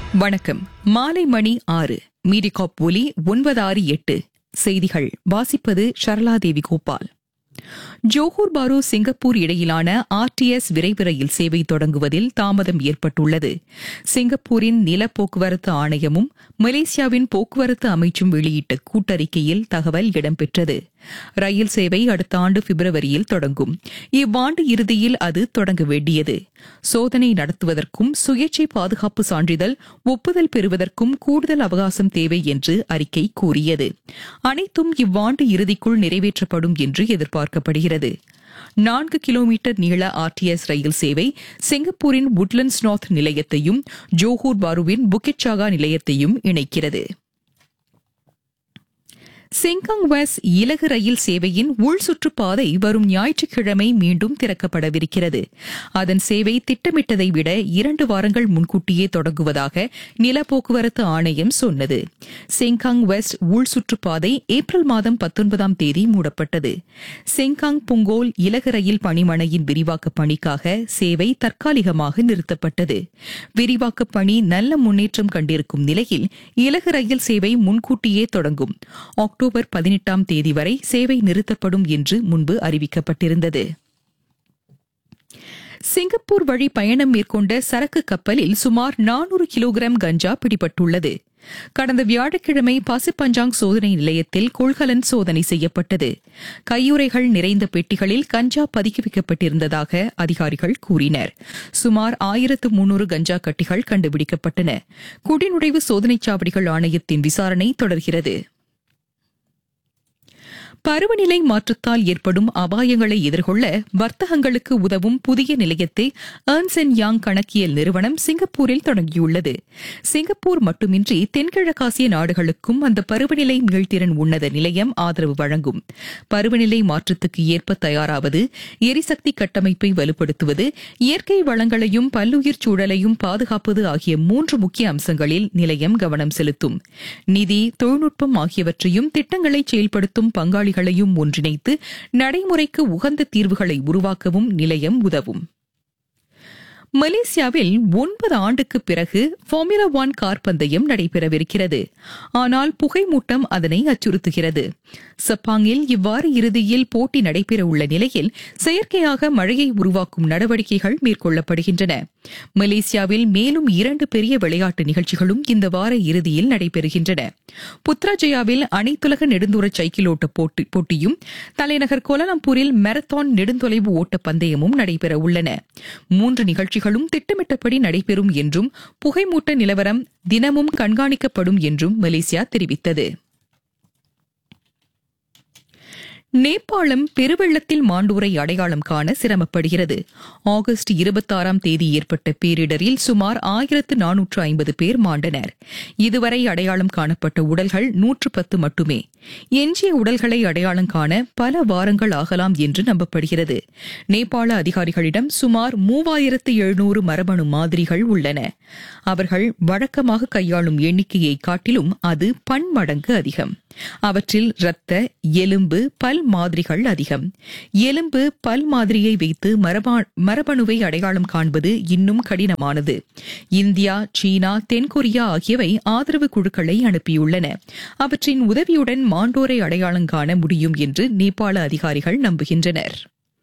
வணக்கம் மாலை மணி ஆறு மீடிகாப் ஒலி ஒன்பது ஆறு எட்டு செய்திகள் வாசிப்பது Sharladevi Gopal Johor Bahru Singapore இடையிலான ஆர்டிஎஸ் விரைவு ரயில் சேவை தொடங்குவதில் தாமதம் ஏற்பட்டுள்ளது சிங்கப்பூரின் நில போக்குவரத்து ஆணையமும் மலேசியாவின் போக்குவரத்து அமைச்சும் வெளியிட்ட கூட்டறிக்கையில் தகவல் இடம்பெற்றது ரயில் சேவை அடுத்த ஆண்டு பிப்ரவரியில் தொடங்கும் இவ்வாண்டு இறுதியில் அது தொடங்க வேண்டியது சோதனை நடத்துவதற்கும் சுயேட்சை பாதுகாப்பு சான்றிதழ் ஒப்புதல் பெறுவதற்கும் கூடுதல் அவகாசம் தேவை என்று அறிக்கை கூறியது அனைத்தும் இவ்வாண்டு இறுதிக்குள் நிறைவேற்றப்படும் என்று எதிர்பார்க்கப்படுகிறது நான்கு கிலோமீட்டர் நீள ஆர்டிஎஸ் ரயில் சேவை சிங்கப்பூரின் உட்லண்ட்ஸ் நார்த் நிலையத்தையும் ஜோஹூர் பாருவின் புக்கிட்சாகா நிலையத்தையும் இணைக்கிறது செங்காங் வெஸ் இலகு ரயில் சேவையின் உள் சுற்றுப்பாதை வரும் ஞாயிற்றுக்கிழமை மீண்டும் திறக்கப்படவிருக்கிறது அதன் சேவை திட்டமிட்டதை விட இரண்டு வாரங்கள் முன்கூட்டியே தொடங்குவதாக நில போக்குவரத்து ஆணையம் சொன்னது செங்காங் வெஸ்ட் உள் சுற்றுப்பாதை ஏப்ரல் மாதம் பத்தொன்பதாம் தேதி மூடப்பட்டது செங்காங் புங்கோல் இலகு ரயில் பணிமனையின் விரிவாக்கப் பணிக்காக சேவை தற்காலிகமாக நிறுத்தப்பட்டது விரிவாக்கப் பணி நல்ல முன்னேற்றம் கண்டிருக்கும் நிலையில் இலகு ரயில் சேவை முன்கூட்டியே தொடங்கும் அக்டோபர் பதினெட்டாம் தேதி வரை சேவை நிறுத்தப்படும் என்று முன்பு அறிவிக்கப்பட்டிருந்தது சிங்கப்பூர் வழி பயணம் மேற்கொண்ட சரக்கு கப்பலில் சுமார் நானூறு கிலோகிராம் கஞ்சா பிடிபட்டுள்ளது கடந்த வியாழக்கிழமை பாசிப்பஞ்சாங் சோதனை நிலையத்தில் கொள்கலன் சோதனை செய்யப்பட்டது கையுறைகள் நிறைந்த பெட்டிகளில் கஞ்சா பதுக்கி வைக்கப்பட்டிருந்ததாக அதிகாரிகள் கூறினர் சுமார் ஆயிரத்து முன்னூறு கஞ்சா கட்டிகள் கண்டுபிடிக்கப்பட்டன குடிநுழைவு சோதனைச் சாவடிகள் ஆணையத்தின் விசாரணை தொடர்கிறது பருவநிலை மாற்றத்தால் ஏற்படும் அபாயங்களை எதிர்கொள்ள வர்த்தகங்களுக்கு உதவும் புதிய நிலையத்தை ஏர்ன்சென் யாங் கணக்கியல் நிறுவனம் சிங்கப்பூரில் தொடங்கியுள்ளது சிங்கப்பூர் மட்டுமின்றி தென்கிழக்காசிய நாடுகளுக்கும் அந்த பருவநிலை மீள்திறன் உன்னத நிலையம் ஆதரவு வழங்கும் பருவநிலை மாற்றத்துக்கு ஏற்ப தயாராவது எரிசக்தி கட்டமைப்பை வலுப்படுத்துவது இயற்கை வளங்களையும் பல்லுயிர் சூழலையும் பாதுகாப்பது ஆகிய மூன்று முக்கிய அம்சங்களில் நிலையம் கவனம் செலுத்தும் நிதி தொழில்நுட்பம் ஆகியவற்றையும் திட்டங்களை செயல்படுத்தும் பங்காளி பங்காளிகளையும் ஒன்றிணைத்து நடைமுறைக்கு உகந்த தீர்வுகளை உருவாக்கவும் நிலையம் உதவும் மலேசியாவில் ஒன்பது ஆண்டுக்கு பிறகு ஃபார்முலா ஒன் கார் பந்தயம் நடைபெறவிருக்கிறது ஆனால் புகைமூட்டம் அதனை அச்சுறுத்துகிறது சப்பாங்கில் இவ்வாறு இறுதியில் போட்டி நடைபெறவுள்ள நிலையில் செயற்கையாக மழையை உருவாக்கும் நடவடிக்கைகள் மேற்கொள்ளப்படுகின்றன மலேசியாவில் மேலும் இரண்டு பெரிய விளையாட்டு நிகழ்ச்சிகளும் இந்த வார இறுதியில் நடைபெறுகின்றன புத்ராஜயாவில் அனைத்துலக நெடுந்தூர சைக்கிள் ஓட்ட போட்டியும் தலைநகர் கோலாலம்பூரில் மாரத்தான் நெடுந்தொலைவு ஓட்ட பந்தயமும் நடைபெற உள்ளன மூன்று நிகழ்ச்சிகளும் திட்டமிட்டபடி நடைபெறும் என்றும் புகைமூட்ட நிலவரம் தினமும் கண்காணிக்கப்படும் என்றும் மலேசியா தெரிவித்தது நேபாளம் பெருவெள்ளத்தில் மாண்டோரை அடையாளம் காண சிரமப்படுகிறது ஆகஸ்ட் இருபத்தாறாம் தேதி ஏற்பட்ட பேரிடரில் சுமார் ஆயிரத்து நானூற்று ஐம்பது பேர் மாண்டனர் இதுவரை அடையாளம் காணப்பட்ட உடல்கள் நூற்று பத்து மட்டுமே எஞ்சிய உடல்களை அடையாளம் காண பல வாரங்கள் ஆகலாம் என்று நம்பப்படுகிறது நேபாள அதிகாரிகளிடம் சுமார் மூவாயிரத்து எழுநூறு மரபணு மாதிரிகள் உள்ளன அவர்கள் வழக்கமாக கையாளும் எண்ணிக்கையை காட்டிலும் அது பன்மடங்கு அதிகம் அவற்றில் இரத்த எலும்பு பல் மாதிரிகள் அதிகம் எலும்பு பல் மாதிரியை வைத்து மரபணுவை அடையாளம் காண்பது இன்னும் கடினமானது இந்தியா சீனா தென்கொரியா ஆகியவை ஆதரவு குழுக்களை அனுப்பியுள்ளன அவற்றின் உதவியுடன் மாண்டோரை அடையாளம் காண முடியும் என்று நேபாள அதிகாரிகள் நம்புகின்றனர்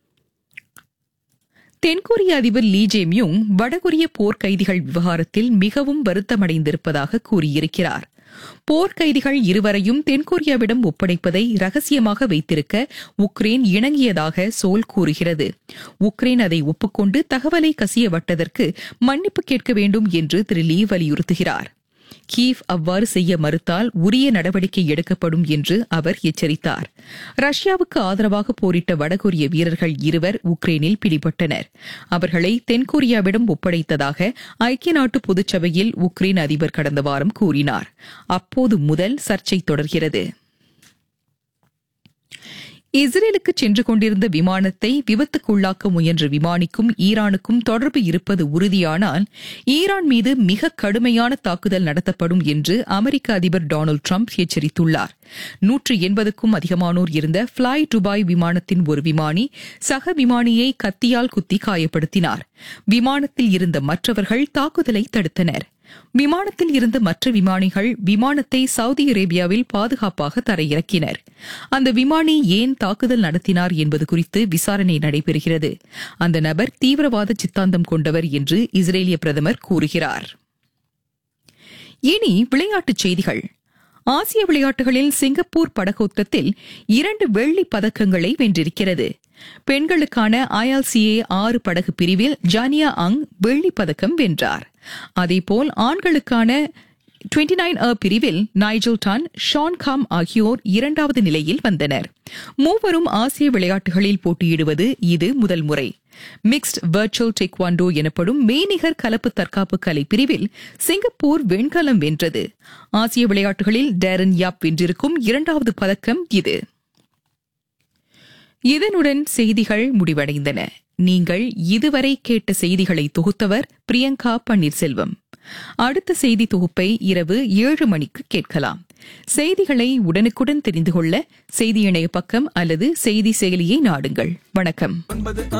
தென்கொரிய அதிபர் லீ ஜேமியும் வடகொரிய போர்க்கைதிகள் விவகாரத்தில் மிகவும் வருத்தமடைந்திருப்பதாக கூறியிருக்கிறார் போர்க்கைதிகள் இருவரையும் தென்கொரியாவிடம் ஒப்படைப்பதை ரகசியமாக வைத்திருக்க உக்ரைன் இணங்கியதாக சோல் கூறுகிறது உக்ரைன் அதை ஒப்புக்கொண்டு தகவலை கசியவட்டதற்கு மன்னிப்பு கேட்க வேண்டும் என்று திரு லீ வலியுறுத்துகிறார் கீவ் அவ்வாறு செய்ய மறுத்தால் உரிய நடவடிக்கை எடுக்கப்படும் என்று அவர் எச்சரித்தார் ரஷ்யாவுக்கு ஆதரவாக போரிட்ட வடகொரிய வீரர்கள் இருவர் உக்ரைனில் பிடிபட்டனர் அவர்களை தென்கொரியாவிடம் ஒப்படைத்ததாக ஐக்கிய நாட்டு பொதுச்சபையில் உக்ரைன் அதிபர் கடந்த வாரம் கூறினார் அப்போது முதல் சர்ச்சை தொடர்கிறது இஸ்ரேலுக்கு சென்று கொண்டிருந்த விமானத்தை விபத்துக்குள்ளாக்க முயன்ற விமானிக்கும் ஈரானுக்கும் தொடர்பு இருப்பது உறுதியானால் ஈரான் மீது மிக கடுமையான தாக்குதல் நடத்தப்படும் என்று அமெரிக்க அதிபர் டொனால்டு டிரம்ப் எச்சரித்துள்ளார் நூற்று எண்பதுக்கும் அதிகமானோர் இருந்த பிளாய் துபாய் விமானத்தின் ஒரு விமானி சக விமானியை கத்தியால் குத்தி காயப்படுத்தினார் விமானத்தில் இருந்த மற்றவர்கள் தாக்குதலை தடுத்தனர் விமானத்தில் இருந்த மற்ற விமானிகள் விமானத்தை சவுதி அரேபியாவில் பாதுகாப்பாக தரையிறக்கினர் அந்த விமானி ஏன் தாக்குதல் நடத்தினார் என்பது குறித்து விசாரணை நடைபெறுகிறது அந்த நபர் தீவிரவாத சித்தாந்தம் கொண்டவர் என்று இஸ்ரேலிய பிரதமர் கூறுகிறார் இனி விளையாட்டுச் செய்திகள் ஆசிய விளையாட்டுகளில் சிங்கப்பூர் படகோட்டத்தில் இரண்டு வெள்ளி பதக்கங்களை வென்றிருக்கிறது பெண்களுக்கான ஐஎல்சிஏ ஆறு படகு பிரிவில் ஜானியா அங் வெள்ளி பதக்கம் வென்றார் அதேபோல் ஆண்களுக்கான 29 நைன் அ பிரிவில் நைஜல் டான் ஷான் காம் ஆகியோர் இரண்டாவது நிலையில் வந்தனர் மூவரும் ஆசிய விளையாட்டுகளில் போட்டியிடுவது இது முதல் முறை மிக்ஸ்ட் வர்ச்சுவல் டெக்வாண்டோ எனப்படும் மெய்நிகர் கலப்பு தற்காப்பு கலை பிரிவில் சிங்கப்பூர் வெண்கலம் வென்றது ஆசிய விளையாட்டுகளில் டேரன் யாப் வென்றிருக்கும் இரண்டாவது பதக்கம் இது இதனுடன் செய்திகள் முடிவடைந்தன நீங்கள் இதுவரை கேட்ட செய்திகளை தொகுத்தவர் பிரியங்கா பன்னீர்செல்வம் அடுத்த செய்தி தொகுப்பை இரவு ஏழு மணிக்கு கேட்கலாம் செய்திகளை உடனுக்குடன் தெரிந்து கொள்ள செய்தி இணைய பக்கம் அல்லது செய்தி செயலியை நாடுங்கள் வணக்கம்